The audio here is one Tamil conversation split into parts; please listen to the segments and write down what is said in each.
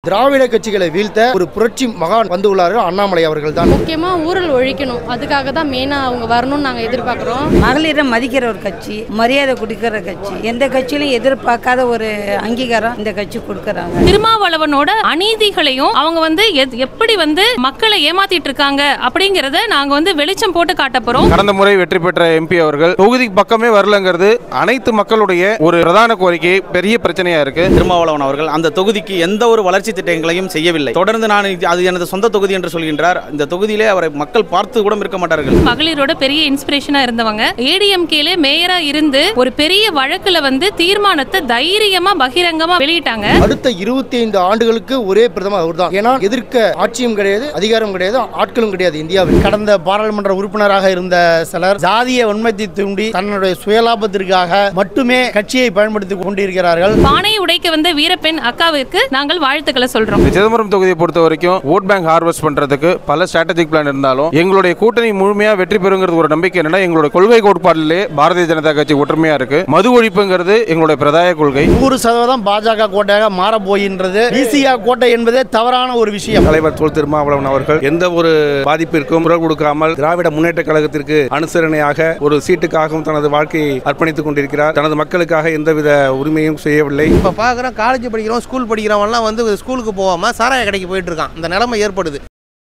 திராவிட கட்சிகளை வீழ்த்த ஒரு புரட்சி மகான் வந்துள்ளார்கள் அண்ணாமலை அவர்கள் தான் முக்கியமாக ஊழல் ஒழிக்கணும் அதுக்காக தான் மெயினாக அவங்க வரணும்னு நாங்கள் எதிர்பார்க்குறோம் மகளிரை மதிக்கிற ஒரு கட்சி மரியாதை கொடுக்கிற கட்சி எந்த கட்சியிலும் எதிர்பார்க்காத ஒரு அங்கீகாரம் இந்த கட்சி கொடுக்கறாங்க திருமாவளவனோட அநீதிகளையும் அவங்க வந்து எத்- எப்படி வந்து மக்களை ஏமாத்திட்டு இருக்காங்க அப்படிங்கறத நாங்க வந்து வெளிச்சம் போட்டு காட்ட போறோம் கடந்த முறை வெற்றி பெற்ற எம்பி அவர்கள் தொகுதி பக்கமே வரலங்கிறது அனைத்து மக்களுடைய ஒரு பிரதான கோரிக்கை பெரிய பிரச்சனையா இருக்கு திருமாவளவன் அவர்கள் அந்த தொகுதிக்கு எந்த ஒரு வளர்ச்சி திட்டங்களையும் செய்யவில்லை தொடர்ந்து நான் இது- அது எனது சொந்த தொகுதி என்று சொல்கின்றார் இந்த தொகுதியிலே அவரை மக்கள் பார்த்து கூட இருக்க மாட்டார்கள் மகளிரோட பெரிய இன்ஸ்பிரேஷனா இருந்தவங்க ஏடிஎம்கேல மேயரா இருந்து ஒரு பெரிய வழக்குல வந்து தீர்மானத்தை தைரியமா பகிரங்கமா வெளியிட்டாங்க அடுத்த இருபத்தி ஐந்து ஆண்டுகளுக்கு ஒரே பிரதமர் அவர்தான் ஏன்னா எதிர்க்க ஆட்சியும் கிடையாது அதிகாரம் கிடையாது ஆட்களும் கிடையாது இந்தியாவில் கடந்த பாராளுமன்ற உறுப்பினராக இருந்த சிலர் ஜாதிய உண்மைத்தை தூண்டி தன்னுடைய சுயலாபத்திற்காக மட்டுமே கட்சியை பயன்படுத்தி கொண்டிருக்கிறார்கள் பானை உடைக்க வந்த வீரப்பெண் அக்காவிற்கு நாங்கள் வாழ்த்துக்களை சொல்றோம் இந்த சிதம்பரம் தொகுதியை பொறுத்த வரைக்கும் ஓட் பேங்க் ஹார்வெஸ்ட் பண்றதுக்கு பல ஸ்ட்ராட்டஜிக் பிளான் இருந்தாலும் எங்களுடைய கூட்டணி முழுமையா வெற்றி பெறுங்கிறது ஒரு நம்பிக்கை என்னன்னா எங்களுடைய கொள்கை கோட்பாட்டிலே பாரதிய ஜனதா கட்சி ஒற்றுமையா இருக்கு மது ஒழிப்புங்கிறது எங்களுடைய பிரதாய கொள்கை நூறு சதவீதம் பாஜக கோட்டையாக மாற போகின்றது பிசிஆ கோட்டை என்பதே தவறான ஒரு விஷயம் தலைவர் தொல் திருமாவளவன் அவர்கள் எந்த ஒரு பாதிப்பிற்கும் குரல் கொடுக்காமல் திராவிட முன்னேற்ற கழகத்திற்கு அனுசரணையாக ஒரு சீட்டுக்காகவும் தனது வாழ்க்கையை அர்ப்பணித்துக் கொண்டிருக்கிறார் தனது மக்களுக்காக எந்தவித உரிமையும் செய்யவில்லை இப்போ பார்க்குறோம் காலேஜ் படிக்கிறோம் ஸ்கூல் படிக்கிறவன்லாம் வந்து ஸ்கூலுக்கு போகாமல் சாராய கடைக்கு போயிட்டு இருக்கான் இந்த நிலைமை ஏற்படுது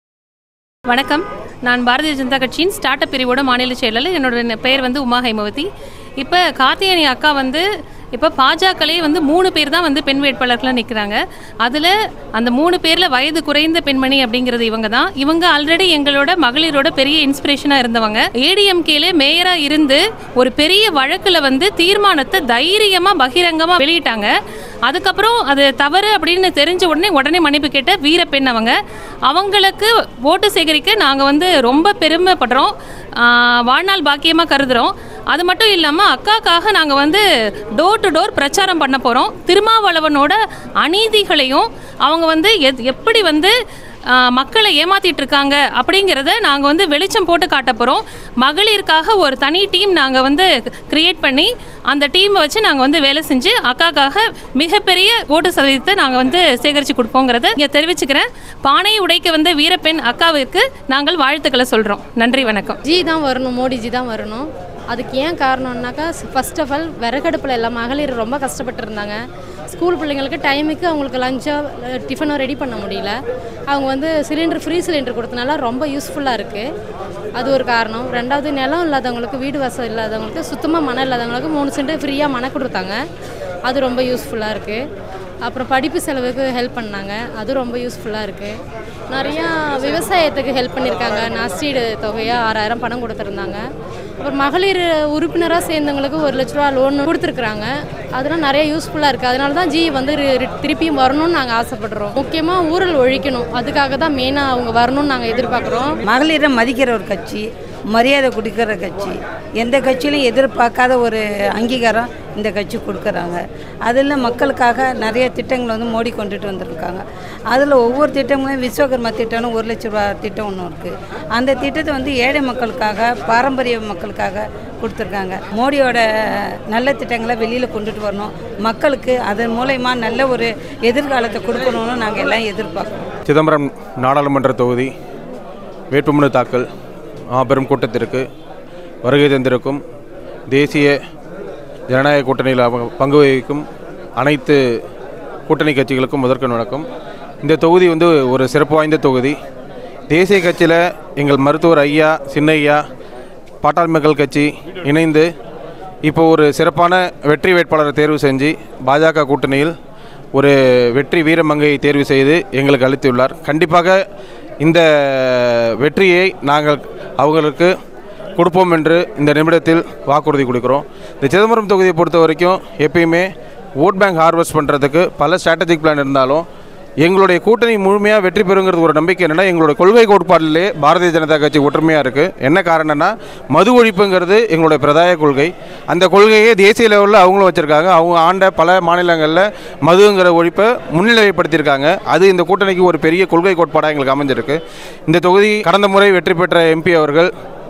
வணக்கம் நான் பாரதிய ஜனதா கட்சியின் ஸ்டார்ட் அப் பிரிவோட மாநில செயலாளர் என்னோட ந- பெயர் வந்து உமா ஹைமவதி இப்போ கார்த்தியானி அக்கா வந்து இப்போ பாஜகலே வந்து மூணு பேர் தான் வந்து பெண் வேட்பாளர்களாக நிற்கிறாங்க அதில் அந்த மூணு பேரில் வயது குறைந்த பெண்மணி அப்படிங்கிறது இவங்க தான் இவங்க ஆல்ரெடி எங்களோட மகளிரோட பெரிய இன்ஸ்பிரேஷனாக இருந்தவங்க ஏடிஎம்கேல மேயராக இருந்து ஒரு பெரிய வழக்கில் வந்து தீர்மானத்தை தைரியமாக பகிரங்கமாக வெளியிட்டாங்க அதுக்கப்புறம் அது தவறு அப்படின்னு தெரிஞ்ச உடனே உடனே மன்னிப்பு கேட்ட வீரப்பெண் அவங்க அவங்களுக்கு ஓட்டு சேகரிக்க நாங்கள் வந்து ரொம்ப பெருமைப்படுறோம் ஆஹ் வாழ்நாள் பாக்கியமாக கருதுகிறோம் அது மட்டும் இல்லாமல் அக்காக்காக நாங்கள் வந்து டோர் டு டோர் பிரச்சாரம் பண்ண போகிறோம் திருமாவளவனோட அநீதிகளையும் அவங்க வந்து எத் எப்படி வந்து ஆஹ் மக்களை ஏமாத்திட்டு இருக்காங்க அப்படிங்கிறத நாங்கள் வந்து வெளிச்சம் போட்டு காட்ட போகிறோம் மகளிருக்காக ஒரு தனி டீம் நாங்கள் வந்து கிரியேட் பண்ணி அந்த டீமை வச்சு நாங்கள் வந்து வேலை செஞ்சு அக்காக்காக மிகப்பெரிய ஓட்டு சதவீதத்தை நாங்கள் வந்து சேகரித்து கொடுப்போங்கிறத இங்கே தெரிவிச்சுக்கிறேன் பானையை உடைக்க வந்த வீரப்பெண் அக்காவிற்கு நாங்கள் வாழ்த்துக்களை சொல்கிறோம் நன்றி வணக்கம் ஜி தான் வரணும் மோடிஜி தான் வரணும் அதுக்கு ஏன் காரணம்னாக்கா ஃபர்ஸ்ட் ஆஃப் ஆல் விறகடுப்பில் எல்லாம் மகளிர் ரொம்ப கஷ்டப்பட்டு இருந்தாங்க ஸ்கூல் பிள்ளைங்களுக்கு டைமுக்கு அவங்களுக்கு லஞ்சோ டிஃபனோ ரெடி பண்ண முடியல அவங்க வந்து சிலிண்டர் ஃப்ரீ சிலிண்டர் கொடுத்தனால ரொம்ப யூஸ்ஃபுல்லாக இருக்குது அது ஒரு காரணம் ரெண்டாவது நிலம் இல்லாதவங்களுக்கு வீடு வசதி இல்லாதவங்களுக்கு சுத்தமாக மனம் இல்லாதவங்களுக்கு மூணு சென்ட் ஃப்ரீயாக மனை கொடுத்தாங்க அது ரொம்ப யூஸ்ஃபுல்லாக இருக்குது அப்புறம் படிப்பு செலவுக்கு ஹெல்ப் பண்ணாங்க அது ரொம்ப யூஸ்ஃபுல்லாக இருக்குது நிறையா விவசாயத்துக்கு ஹெல்ப் பண்ணியிருக்காங்க நஷ்டீடு தொகையாக ஆறாயிரம் பணம் கொடுத்துருந்தாங்க அப்புறம் மகளிர் உறுப்பினராக சேர்ந்தவங்களுக்கு ஒரு லட்ச ரூபா லோன் கொடுத்துருக்குறாங்க அதெல்லாம் நிறைய யூஸ்ஃபுல்லாக இருக்குது அதனால தான் ஜி வந்து ரி- ரி- திருப்பியும் வரணும்னு நாங்கள் ஆசைப்படுறோம் முக்கியமாக ஊழல் ஒழிக்கணும் அதுக்காக தான் மெயினாக அவங்க வரணும்னு நாங்கள் எதிர்பார்க்குறோம் மகளிரை மதிக்கிற ஒரு கட்சி மரியாதை கொடுக்கிற கட்சி எந்த கட்சியிலும் எதிர்பார்க்காத ஒரு அங்கீகாரம் இந்த கட்சி கொடுக்குறாங்க அதில் மக்களுக்காக நிறைய திட்டங்கள் வந்து மோடி கொண்டுட்டு வந்திருக்காங்க அதில் ஒவ்வொரு திட்டமும் விஸ்வகர்மா திட்டம்னு ஒரு லட்ச ரூபா திட்டம் ஒன்று இருக்குது அந்த திட்டத்தை வந்து ஏழை மக்களுக்காக பாரம்பரிய மக்களுக்காக கொடுத்துருக்காங்க மோடியோட நல்ல திட்டங்களை வெளியில் கொண்டுட்டு வரணும் மக்களுக்கு அதன் மூலயமா நல்ல ஒரு எதிர்காலத்தை கொடுக்கணும்னு நாங்கள் எல்லாம் எதிர்பார்க்குறோம் சிதம்பரம் நாடாளுமன்ற தொகுதி வேட்புமனு தாக்கல் மாபெரும் கூட்டத்திற்கு வருகை தந்திருக்கும் தேசிய ஜனநாயக கூட்டணியில் அவங்க பங்கு வகிக்கும் அனைத்து கூட்டணி கட்சிகளுக்கும் முதற்கண் வணக்கம் இந்த தொகுதி வந்து ஒரு சிறப்பு வாய்ந்த தொகுதி தேசிய கட்சியில் எங்கள் மருத்துவர் ஐயா சின்னையா பாட்டாளி மக்கள் கட்சி இணைந்து இப்போ ஒரு சிறப்பான வெற்றி வேட்பாளரை தேர்வு செஞ்சு பாஜக கூட்டணியில் ஒரு வெற்றி வீரமங்கையை தேர்வு செய்து எங்களுக்கு அளித்துள்ளார் கண்டிப்பாக இந்த வெற்றியை நாங்கள் அவங்களுக்கு கொடுப்போம் என்று இந்த நிமிடத்தில் வாக்குறுதி கொடுக்குறோம் இந்த சிதம்பரம் தொகுதியை பொறுத்த வரைக்கும் எப்பயுமே ஓட் பேங்க் ஹார்வெஸ்ட் பண்ணுறதுக்கு பல ஸ்ட்ராட்டஜிக் பிளான் இருந்தாலும் எங்களுடைய கூட்டணி முழுமையாக வெற்றி பெறுங்கிறது ஒரு நம்பிக்கை என்னென்னா எங்களுடைய கொள்கை கோட்பாட்டிலே பாரதிய ஜனதா கட்சி ஒற்றுமையாக இருக்குது என்ன காரணம்னா மது ஒழிப்புங்கிறது எங்களுடைய பிரதாய கொள்கை அந்த கொள்கையை தேசிய லெவலில் அவங்களும் வச்சுருக்காங்க அவங்க ஆண்ட பல மாநிலங்களில் மதுங்கிற ஒழிப்பை முன்னிலைப்படுத்தியிருக்காங்க அது இந்த கூட்டணிக்கு ஒரு பெரிய கொள்கை கோட்பாடாக எங்களுக்கு அமைஞ்சிருக்கு இந்த தொகுதி கடந்த முறை வெற்றி பெற்ற எம்பி அவர்கள்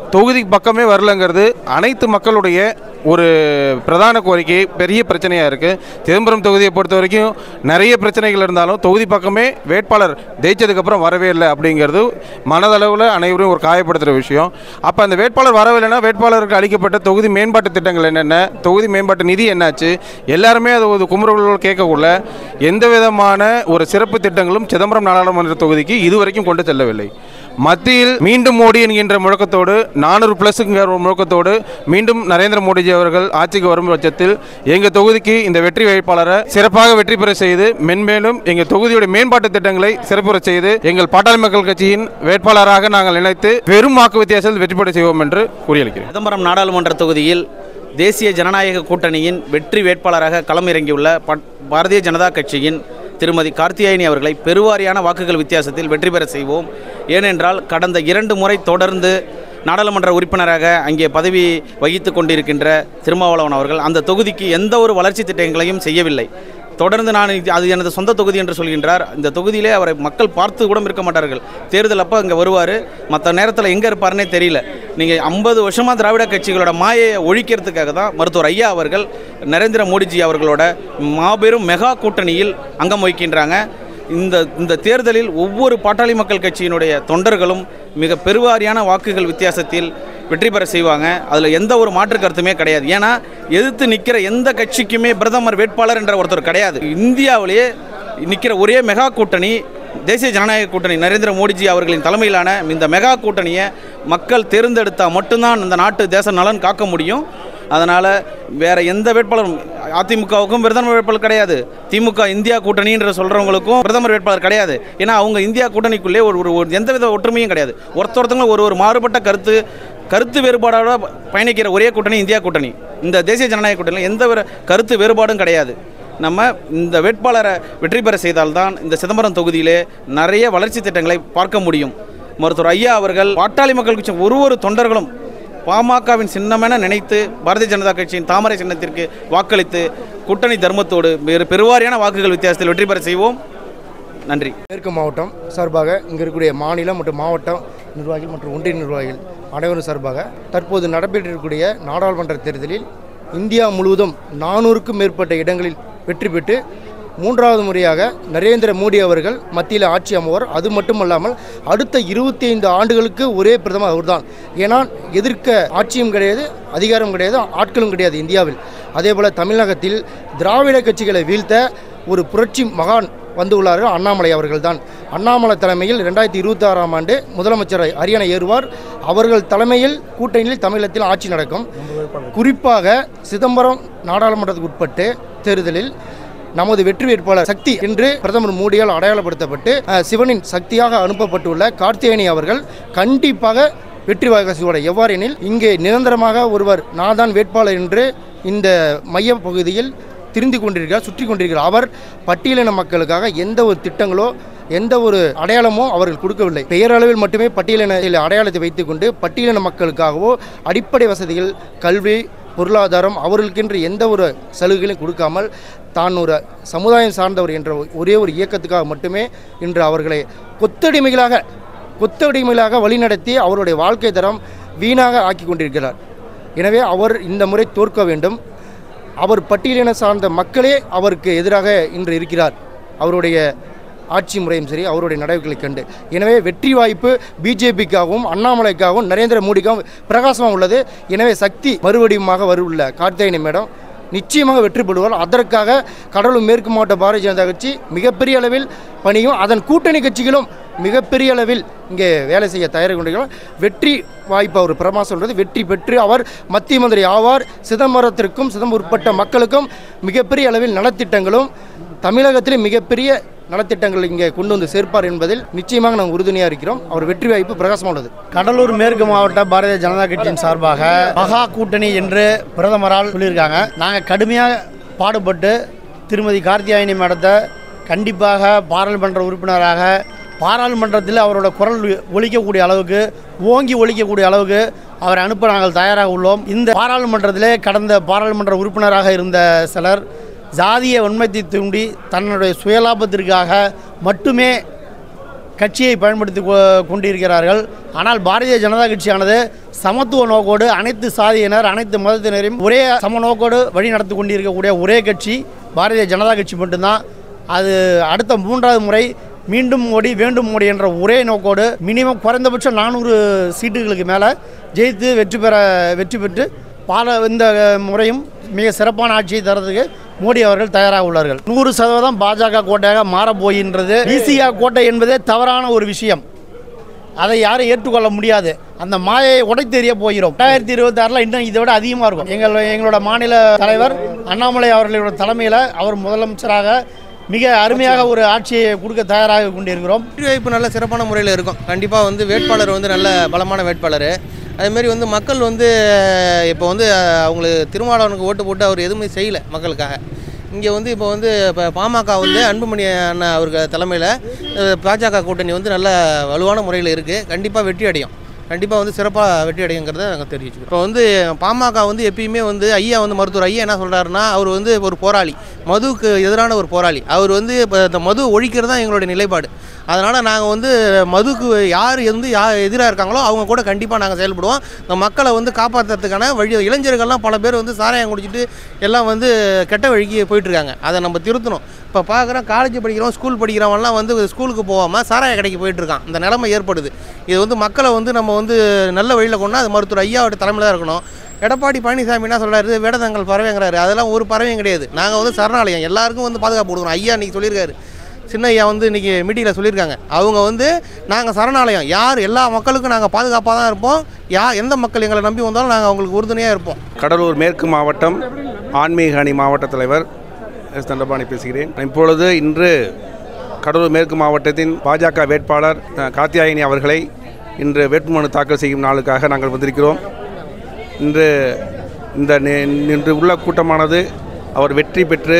தொகுதி பக்கமே வரலங்கிறது அனைத்து மக்களுடைய ஒரு பிரதான கோரிக்கை பெரிய பிரச்சனையாக இருக்குது சிதம்பரம் தொகுதியை பொறுத்த வரைக்கும் நிறைய பிரச்சனைகள் இருந்தாலும் தொகுதி பக்கமே வேட்பாளர் ஜெயிச்சதுக்கப்புறம் வரவே இல்லை அப்படிங்கிறது மனதளவில் அனைவரும் ஒரு காயப்படுத்துகிற விஷயம் அப்போ அந்த வேட்பாளர் வரவில்லைன்னா வேட்பாளருக்கு அளிக்கப்பட்ட தொகுதி மேம்பாட்டு திட்டங்கள் என்னென்ன தொகுதி மேம்பாட்டு நிதி என்னாச்சு எல்லாருமே அது ஒரு குமுறல்கள் கேட்கக்குள்ள எந்த விதமான ஒரு சிறப்பு திட்டங்களும் சிதம்பரம் நாடாளுமன்ற தொகுதிக்கு இதுவரைக்கும் கொண்டு செல்லவில்லை மத்தியில் மீண்டும் மோடி என்கின்ற முழக்கத்தோடு நானூறு பிளஸுங்கிற ஒரு முழக்கத்தோடு மீண்டும் நரேந்திர மோடிஜி அவர்கள் ஆட்சிக்கு வரும் பட்சத்தில் எங்கள் தொகுதிக்கு இந்த வெற்றி வேட்பாளரை சிறப்பாக வெற்றி பெற செய்து மென்மேலும் எங்கள் தொகுதியுடைய மேம்பாட்டு திட்டங்களை சிறப்புற செய்து எங்கள் பாட்டாளி மக்கள் கட்சியின் வேட்பாளராக நாங்கள் நினைத்து பெரும் வாக்கு வித்தியாசத்தில் வெற்றி பெற செய்வோம் என்று கூறியளிக்கிறேன் சிதம்பரம் நாடாளுமன்ற தொகுதியில் தேசிய ஜனநாயக கூட்டணியின் வெற்றி வேட்பாளராக களமிறங்கியுள்ள பட்- பாரதிய ஜனதா கட்சியின் திருமதி கார்த்தியாயினி அவர்களை பெருவாரியான வாக்குகள் வித்தியாசத்தில் வெற்றி பெற செய்வோம் ஏனென்றால் கடந்த இரண்டு முறை தொடர்ந்து நாடாளுமன்ற உறுப்பினராக அங்கே பதவி வகித்து கொண்டிருக்கின்ற திருமாவளவன் அவர்கள் அந்த தொகுதிக்கு எந்த ஒரு வளர்ச்சி திட்டங்களையும் செய்யவில்லை தொடர்ந்து நான் இது- அது எனது சொந்த தொகுதி என்று சொல்கின்றார் இந்த தொகுதியிலே அவரை மக்கள் பார்த்து கூட இருக்க மாட்டார்கள் தேர்தல் அப்போ அங்கே வருவார் மற்ற நேரத்தில் எங்கே இருப்பாருன்னே தெரியல நீங்கள் ஐம்பது வருஷமாக திராவிட கட்சிகளோட மாயையை ஒழிக்கிறதுக்காக தான் மருத்துவர் ஐயா அவர்கள் நரேந்திர மோடிஜி அவர்களோட மாபெரும் மெகா கூட்டணியில் அங்கம் வகிக்கின்றாங்க இந்த இந்த தேர்தலில் ஒவ்வொரு பாட்டாளி மக்கள் கட்சியினுடைய தொண்டர்களும் மிக பெருவாரியான வாக்குகள் வித்தியாசத்தில் வெற்றி பெற செய்வாங்க அதில் எந்த ஒரு மாற்று கருத்துமே கிடையாது ஏன்னா எதிர்த்து நிற்கிற எந்த கட்சிக்குமே பிரதமர் வேட்பாளர் என்ற ஒருத்தர் கிடையாது இந்தியாவிலேயே நிற்கிற ஒரே மெகா கூட்டணி தேசிய ஜனநாயக கூட்டணி நரேந்திர மோடிஜி அவர்களின் தலைமையிலான இந்த மெகா கூட்டணியை மக்கள் தேர்ந்தெடுத்தால் மட்டும்தான் இந்த நாட்டு தேச நலன் காக்க முடியும் அதனால் வேற எந்த வேட்பாளரும் அதிமுகவுக்கும் பிரதமர் வேட்பாளர் கிடையாது திமுக இந்தியா கூட்டணின்ற சொல்கிறவங்களுக்கும் பிரதமர் வேட்பாளர் கிடையாது ஏன்னா அவங்க இந்தியா கூட்டணிக்குள்ளே ஒரு ஒரு ஒரு எந்தவித ஒற்றுமையும் கிடையாது ஒருத்தொருத்தங்களும் ஒரு ஒரு மாறுபட்ட கருத்து கருத்து வேறுபாடோட பயணிக்கிற ஒரே கூட்டணி இந்தியா கூட்டணி இந்த தேசிய ஜனநாயக கூட்டணியில் எந்த ஒரு கருத்து வேறுபாடும் கிடையாது நம்ம இந்த வேட்பாளரை வெற்றி பெற செய்தால்தான் இந்த சிதம்பரம் தொகுதியிலே நிறைய வளர்ச்சி திட்டங்களை பார்க்க முடியும் மருத்துவர் ஐயா அவர்கள் பாட்டாளி மக்கள் கட்சி ஒரு ஒரு தொண்டர்களும் பாமகவின் சின்னமென நினைத்து பாரதிய ஜனதா கட்சியின் தாமரை சின்னத்திற்கு வாக்களித்து கூட்டணி தர்மத்தோடு வேறு பெருவாரியான வாக்குகள் வித்தியாசத்தில் வெற்றி பெற செய்வோம் நன்றி மேற்கு மாவட்டம் சார்பாக இங்கே இருக்கக்கூடிய மாநிலம் மற்றும் மாவட்ட நிர்வாகிகள் மற்றும் ஒன்றிய நிர்வாகிகள் அனைவரும் சார்பாக தற்போது நடைபெற்றிருக்கக்கூடிய நாடாளுமன்ற தேர்தலில் இந்தியா முழுவதும் நானூறுக்கும் மேற்பட்ட இடங்களில் வெற்றி பெற்று மூன்றாவது முறையாக நரேந்திர மோடி அவர்கள் மத்தியில் ஆட்சி அமைவார் அது மட்டுமல்லாமல் அடுத்த இருபத்தி ஐந்து ஆண்டுகளுக்கு ஒரே பிரதமர் அவர்தான் ஏன்னா எதிர்க்க ஆட்சியும் கிடையாது அதிகாரம் கிடையாது ஆட்களும் கிடையாது இந்தியாவில் அதேபோல் தமிழகத்தில் திராவிட கட்சிகளை வீழ்த்த ஒரு புரட்சி மகான் வந்துள்ளார்கள் அண்ணாமலை அவர்கள்தான் அண்ணாமலை தலைமையில் ரெண்டாயிரத்தி இருபத்தி ஆறாம் ஆண்டு முதலமைச்சர் அரியணை ஏறுவார் அவர்கள் தலைமையில் கூட்டணியில் தமிழகத்தில் ஆட்சி நடக்கும் குறிப்பாக சிதம்பரம் நாடாளுமன்றத்துக்கு உட்பட்டு தேர்தலில் நமது வெற்றி வேட்பாளர் சக்தி என்று பிரதமர் மோடியால் அடையாளப்படுத்தப்பட்டு அஹ், சிவனின் சக்தியாக அனுப்பப்பட்டுள்ள கார்த்தியேயனி அவர்கள் கண்டிப்பாக வெற்றி வாய்க்க செய்வார் எவ்வாறெனில் இங்கே நிரந்தரமாக ஒருவர் நான் தான் வேட்பாளர் என்று இந்த மைய பகுதியில் திரிந்து கொண்டிருக்கிறார் சுற்றி கொண்டிருக்கிறார் அவர் பட்டியலின மக்களுக்காக எந்த ஒரு திட்டங்களோ எந்த ஒரு அடையாளமோ அவர்கள் கொடுக்கவில்லை பெயரளவில் மட்டுமே பட்டியலின அடையாளத்தை வைத்துக்கொண்டு பட்டியலின மக்களுக்காகவோ அடிப்படை வசதிகள் கல்வி பொருளாதாரம் அவர்களுக்கென்று எந்த ஒரு சலுகைகளையும் கொடுக்காமல் தான் ஒரு சமுதாயம் சார்ந்தவர் என்ற ஒரே ஒரு இயக்கத்துக்காக மட்டுமே இன்று அவர்களை கொத்தடிமைகளாக கொத்தடிமைகளாக வழிநடத்தி அவருடைய வாழ்க்கை தரம் வீணாக ஆக்கி கொண்டிருக்கிறார் எனவே அவர் இந்த முறை தோற்க வேண்டும் அவர் பட்டியலின சார்ந்த மக்களே அவருக்கு எதிராக இன்று இருக்கிறார் அவருடைய ஆட்சி முறையும் சரி அவருடைய நடவடிக்கைகளை கண்டு எனவே வெற்றி வாய்ப்பு பிஜேபிக்காகவும் அண்ணாமலைக்காகவும் நரேந்திர மோடிக்காகவும் பிரகாசமாக உள்ளது எனவே சக்தி மறுவடிவமாக வருள்ள கார்த்திகேயனி மேடம் நிச்சயமாக வெற்றி பெறுவார் அதற்காக கடலூர் மேற்கு மாவட்ட பாரதிய ஜனதா கட்சி மிகப்பெரிய அளவில் பணியும் அதன் கூட்டணி கட்சிகளும் மிகப்பெரிய அளவில் இங்கே வேலை செய்ய தயாராக கொண்டிருக்கிறோம் வெற்றி வாய்ப்பு அவர் பிரமா சொல்றது வெற்றி பெற்று அவர் மத்திய மந்திரி ஆவார் சிதம்பரத்திற்கும் சிதம்பரம் உட்பட்ட மக்களுக்கும் மிகப்பெரிய அளவில் நலத்திட்டங்களும் தமிழகத்திலே மிகப்பெரிய நலத்திட்டங்கள் இங்கே கொண்டு வந்து சேர்ப்பார் என்பதில் நிச்சயமாக நாங்கள் உறுதுணையாக இருக்கிறோம் அவர் வெற்றி வாய்ப்பு பிரகாசமாக உள்ளது கடலூர் மேற்கு மாவட்ட பாரதிய ஜனதா கட்சியின் சார்பாக மகா கூட்டணி என்று பிரதமரால் சொல்லியிருக்காங்க நாங்கள் கடுமையாக பாடுபட்டு திருமதி கார்த்தியாயினி மேடத்தை கண்டிப்பாக பாராளுமன்ற உறுப்பினராக பாராளுமன்றத்தில் அவரோட குரல் ஒலிக்கக்கூடிய அளவுக்கு ஓங்கி ஒலிக்கக்கூடிய அளவுக்கு அவரை அனுப்ப நாங்கள் தயாராக உள்ளோம் இந்த பாராளுமன்றத்திலே கடந்த பாராளுமன்ற உறுப்பினராக இருந்த சிலர் ஜாதிய உண்மைத்தை தூண்டி தன்னுடைய சுயலாபத்திற்காக மட்டுமே கட்சியை பயன்படுத்தி கொ- கொண்டிருக்கிறார்கள் ஆனால் பாரதிய ஜனதா கட்சியானது சமத்துவ நோக்கோடு அனைத்து சாதியினர் அனைத்து மதத்தினரையும் ஒரே சம நோக்கோடு வழி நடத்தி கொண்டிருக்கக்கூடிய ஒரே கட்சி பாரதிய ஜனதா கட்சி மட்டும்தான் அது அடுத்த மூன்றாவது முறை மீண்டும் மோடி வேண்டும் மோடி என்ற ஒரே நோக்கோடு மினிமம் குறைந்தபட்சம் நானூறு சீட்டுகளுக்கு மேலே ஜெயித்து வெற்றி பெற வெற்றி பெற்று பால இந்த முறையும் மிக சிறப்பான ஆட்சியை தரதுக்கு மோடி அவர்கள் தயாராக உள்ளார்கள் நூறு சதவீதம் பாஜக கோட்டையாக மாறப் போகின்றது பிசிஆ கோட்டை என்பதே தவறான ஒரு விஷயம் அதை யாரும் ஏற்றுக்கொள்ள முடியாது அந்த மாயை உடைத்தெறிய போகிறோம் ரெண்டாயிரத்தி இருபத்தி ஆறில் இன்னும் இதை விட அதிகமாக இருக்கும் எங்கள் எங்களோட மாநில தலைவர் அண்ணாமலை அவர்களோட தலைமையில் அவர் முதலமைச்சராக மிக அருமையாக ஒரு ஆட்சியை கொடுக்க தயாராக கொண்டிருக்கிறோம் வெற்றி வாய்ப்பு நல்ல சிறப்பான முறையில் இருக்கும் கண்டிப்பாக வந்து வேட்பாளர் வந்து நல்ல பலமான வேட்பாளர் அதேமாரி வந்து மக்கள் வந்து இப்போ வந்து அஹ், அவங்களுக்கு திருமாவளவனுக்கு ஓட்டு போட்டு அவர் எதுவுமே செய்யலை மக்களுக்காக இங்கே வந்து இப்போ வந்து இப்போ பாமக வந்து அன்புமணி அண்ணா அவர்கள் தலைமையில் பாஜக கூட்டணி வந்து நல்ல வலுவான முறையில் இருக்குது கண்டிப்பாக வெற்றி அடையும் கண்டிப்பாக வந்து சிறப்பாக வெற்றி அடையுங்கிறத நாங்கள் தெரிவிச்சுக்கிறோம் இப்போ வந்து பாமக வந்து எப்பயுமே வந்து ஐயா வந்து மருத்துவர் ஐயா என்ன சொல்கிறாருன்னா அவர் வந்து ஒரு போராளி மதுவுக்கு எதிரான ஒரு போராளி அவர் வந்து இப்போ இந்த மது ஒழிக்கிறது தான் எங்களுடைய நிலைப்பாடு அதனால் நாங்கள் வந்து மதுக்கு யார் வந்து யார் எதிராக இருக்காங்களோ அவங்க கூட கண்டிப்பாக நாங்கள் செயல்படுவோம் இந்த மக்களை வந்து காப்பாற்றுறதுக்கான வழி இளைஞர்கள்லாம் பல பேர் வந்து சாராயம் குடிச்சிட்டு எல்லாம் வந்து கெட்ட வழிக்கு போயிட்டுருக்காங்க அதை நம்ம திருத்தணும் இப்போ பார்க்குறோம் காலேஜ் படிக்கிறோம் ஸ்கூல் படிக்கிறவன்லாம் வந்து ஸ்கூலுக்கு போகாமல் சாராய கடைக்கு போயிட்டுருக்கான் இந்த நிலைமை ஏற்படுது இது வந்து மக்களை வந்து நம்ம வந்து நல்ல வழியில் கொண்டா அது மருத்துவர் ஐயாவோட தலைமையில் தான் இருக்கணும் எடப்பாடி பழனிசாமி என்ன சொல்கிறாரு வேடதங்கள் பறவைங்கிறாரு அதெல்லாம் ஒரு பறவையும் கிடையாது நாங்கள் வந்து சரணாலயம் எல்லாருக்கும் வந்து பாதுகாப்பு கொடுக்குறோம் ஐயா இன்னைக்கு சொல்லியிருக்காரு சின்ன ஐயா வந்து இன்றைக்கி மீட்டிங்கில் சொல்லியிருக்காங்க அவங்க வந்து நாங்கள் சரணாலயம் யார் எல்லா மக்களுக்கும் நாங்கள் பாதுகாப்பாக தான் இருப்போம் யா எந்த மக்கள் எங்களை நம்பி வந்தாலும் நாங்கள் அவங்களுக்கு உறுதுணையாக இருப்போம் கடலூர் மேற்கு மாவட்டம் ஆன்மீக அணி மாவட்ட தலைவர் எஸ் தண்டபாணி பேசுகிறேன் இப்பொழுது இன்று கடலூர் மேற்கு மாவட்டத்தின் பாஜக வேட்பாளர் அஹ், காத்தியாயினி அவர்களை இன்று வேட்புமனு தாக்கல் செய்யும் நாளுக்காக நாங்கள் வந்திருக்கிறோம் இன்று இந்த நி- இன்று உள்ள கூட்டமானது அவர் வெற்றி பெற்று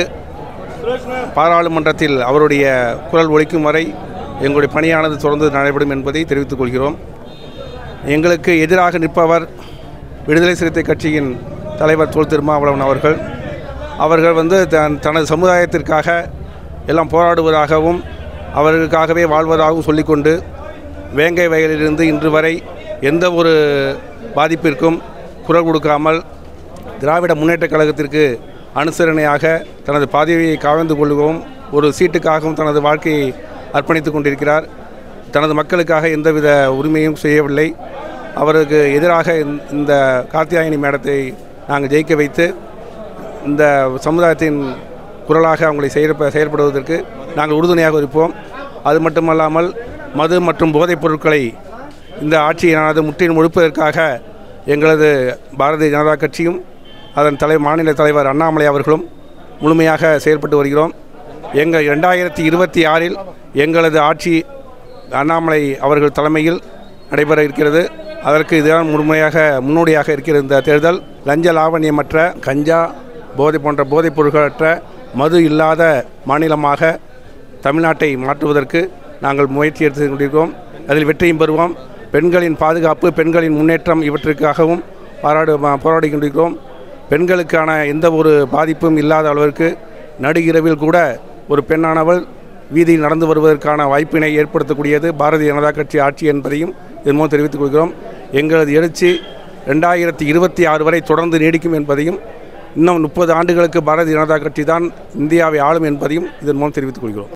பாராளுமன்றத்தில் அவருடைய குரல் ஒலிக்கும் வரை எங்களுடைய பணியானது தொடர்ந்து நடைபெறும் என்பதை தெரிவித்துக் கொள்கிறோம் எங்களுக்கு எதிராக நிற்பவர் விடுதலை சிறுத்தை கட்சியின் தலைவர் தொல் திருமாவளவன் அவர்கள் அவர்கள் வந்து தன் தனது சமுதாயத்திற்காக எல்லாம் போராடுவதாகவும் அவர்களுக்காகவே வாழ்வதாகவும் சொல்லிக்கொண்டு வேங்கை வயலிலிருந்து இன்று வரை எந்த ஒரு பாதிப்பிற்கும் குரல் கொடுக்காமல் திராவிட முன்னேற்றக் கழகத்திற்கு அனுசரணையாக தனது பதவியை காவந்து கொள்ளவும் ஒரு சீட்டுக்காகவும் தனது வாழ்க்கையை அர்ப்பணித்துக் கொண்டிருக்கிறார் தனது மக்களுக்காக எந்தவித உரிமையும் செய்யவில்லை அவருக்கு எதிராக இந்த- இந்த கார்த்தியாயினி மேடத்தை நாங்கள் ஜெயிக்க வைத்து இந்த சமுதாயத்தின் குரலாக அவங்களை செயற்ப செயல்படுவதற்கு நாங்கள் உறுதுணையாக இருப்போம் அது மட்டுமல்லாமல் மது மற்றும் போதைப் பொருட்களை இந்த ஆட்சியானது முற்றிலும் ஒழிப்பதற்காக எங்களது பாரதிய ஜனதா கட்சியும் அதன் தலை மாநில தலைவர் அண்ணாமலை அவர்களும் முழுமையாக செயல்பட்டு வருகிறோம் எங்கள் ரெண்டாயிரத்தி இருபத்தி ஆறில் எங்களது ஆட்சி அண்ணாமலை அவர்கள் தலைமையில் நடைபெற இருக்கிறது அதற்கு இதுதான் முழுமையாக முன்னோடியாக இருக்கிற இந்த தேர்தல் லஞ்ச லாவணியமற்ற கஞ்சா போதை போன்ற போதைப் பொருட்களற்ற மது இல்லாத மாநிலமாக தமிழ்நாட்டை மாற்றுவதற்கு நாங்கள் முயற்சி எடுத்து கொண்டிருக்கிறோம் அதில் வெற்றியும் பெறுவோம் பெண்களின் பாதுகாப்பு பெண்களின் முன்னேற்றம் இவற்றிற்காகவும் பாராடு மா- போராடி கொண்டிருக்கிறோம் பெண்களுக்கான எந்த ஒரு பாதிப்பும் இல்லாத அளவிற்கு நடுஇரவில் கூட ஒரு பெண்ணானவள் வீதியில் நடந்து வருவதற்கான வாய்ப்பினை ஏற்படுத்தக்கூடியது பாரதிய ஜனதா கட்சி ஆட்சி என்பதையும் இதன் மூலம் தெரிவித்துக் கொள்கிறோம் எங்களது எழுச்சி ரெண்டாயிரத்தி இருபத்தி ஆறு வரை தொடர்ந்து நீடிக்கும் என்பதையும் இன்னும் முப்பது ஆண்டுகளுக்கு பாரதிய ஜனதா கட்சி தான் இந்தியாவை ஆளும் என்பதையும் இதன் மூலம் தெரிவித்துக் கொள்கிறோம்